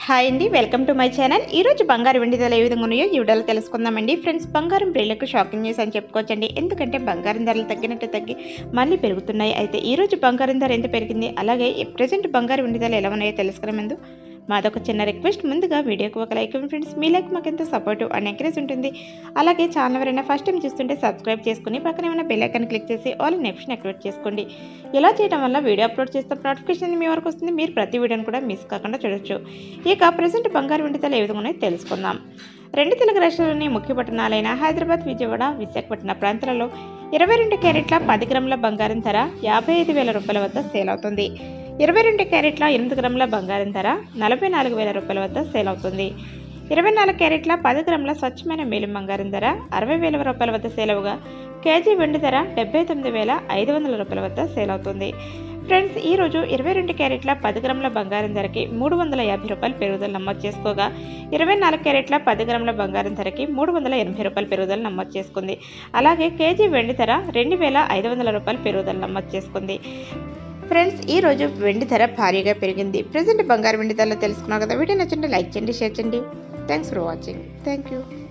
hi అండి welcome to my channel ఈ రోజు బంగారు వెండి ధరలు ఏ విధంగా ఉన్నాయో ఈ వీడియోలో తెలుసుకుందామండి ఫ్రెండ్స్ బంగారం రేట్లకు షాకింగ్ న్యూస్ అని చెప్పుకోవచ్చండి ఎందుకంటే బంగారం ధరలు తగ్గినట్టు తగ్గి మళ్ళీ పెరుగుతున్నాయి అయితే ఈ రోజు బంగారం ధర ఎంత పెరిగింది అలాగే ప్రజెంట్ బంగారు వెండి ధరలు ఎలా ఉన్నాయో తెలుసుకునే ముందు మాదొక చిన్న రిక్వెస్ట్ ముందుగా వీడియోకి ఒక లైక్ ఇవ్వండి ఫ్రెండ్స్ మీ లైక్ మాకు ఎంతో సపోర్టివ్ అండ్ ఎంకరేజ్ ఉంటుంది అలాగే ఛానల్ ఎవరైనా ఫస్ట్ టైం చూస్తుంటే సబ్స్క్రైబ్ చేసుకుని పక్కన ఏమైనా బెల్ ఐకాన్ క్లిక్ చేసి ఆల్ నెప్షన్ యాక్టివేట్ చేసుకోండి ఇలా చేయడం వల్ల వీడియో అప్లోడ్ చేస్తే నోటిఫికేషన్ మీ వరకు వస్తుంది మీరు ప్రతి వీడియోని కూడా మిస్ కాకుండా చూడొచ్చు ఇక ప్రజెంట్ బంగారు వెండి ధరలు ఏ విధంగా ఉన్నాయో తెలుసుకుందాం రెండు తెలుగు రాష్ట్రాల్లోని ముఖ్య పట్టణాలైన హైదరాబాద్ విజయవాడ విశాఖపట్నం ప్రాంతాలలో ఇరవై రెండు క్యారెట్ల పది గ్రాముల బంగారం ధర యాభై ఐదు వేల రూపాయల వద్ద సేల్ అవుతుంది ఇరవై రెండు క్యారెట్ల ఎనిమిది గ్రాముల బంగారం ధర నలభై నాలుగు వేల రూపాయల వద్ద సేల్ అవుతుంది ఇరవై నాలుగు క్యారెట్ల పది గ్రాముల స్వచ్ఛమైన మేలిం బంగారం ధర అరవై వేల రూపాయల వద్ద సేల్ అవగా కేజీ వెండి ధర డెబ్బై తొమ్మిది వేల ఐదు వందల రూపాయల వద్ద సేల్ అవుతుంది ఫ్రెండ్స్ ఈ రోజు ఇరవై రెండు క్యారెట్ల పది గ్రాముల బంగారం ధరకి మూడు వందల యాభై రూపాయల పెరుగుదల నమోదు చేసుకోగా ఇరవై నాలుగు క్యారెట్ల పది గ్రాముల బంగారం ధరకి మూడు వందల ఎనభై రూపాయల పెరుగుదల నమోదు చేసుకుంది అలాగే కేజీ వెండి ధర రెండు వేల ఐదు వందల రూపాయల పెరుగుదల నమోదు చేసుకుంది ఫ్రెండ్స్ ఈ రోజు వెండి ధర భారీగా పెరిగింది ప్రజెంట్ బంగారు వెండి ధరలు తెలుసుకున్నావు కదా వీడియో నచ్చండి లైక్ చేయండి షేర్ చేయండి thanks for watching thank you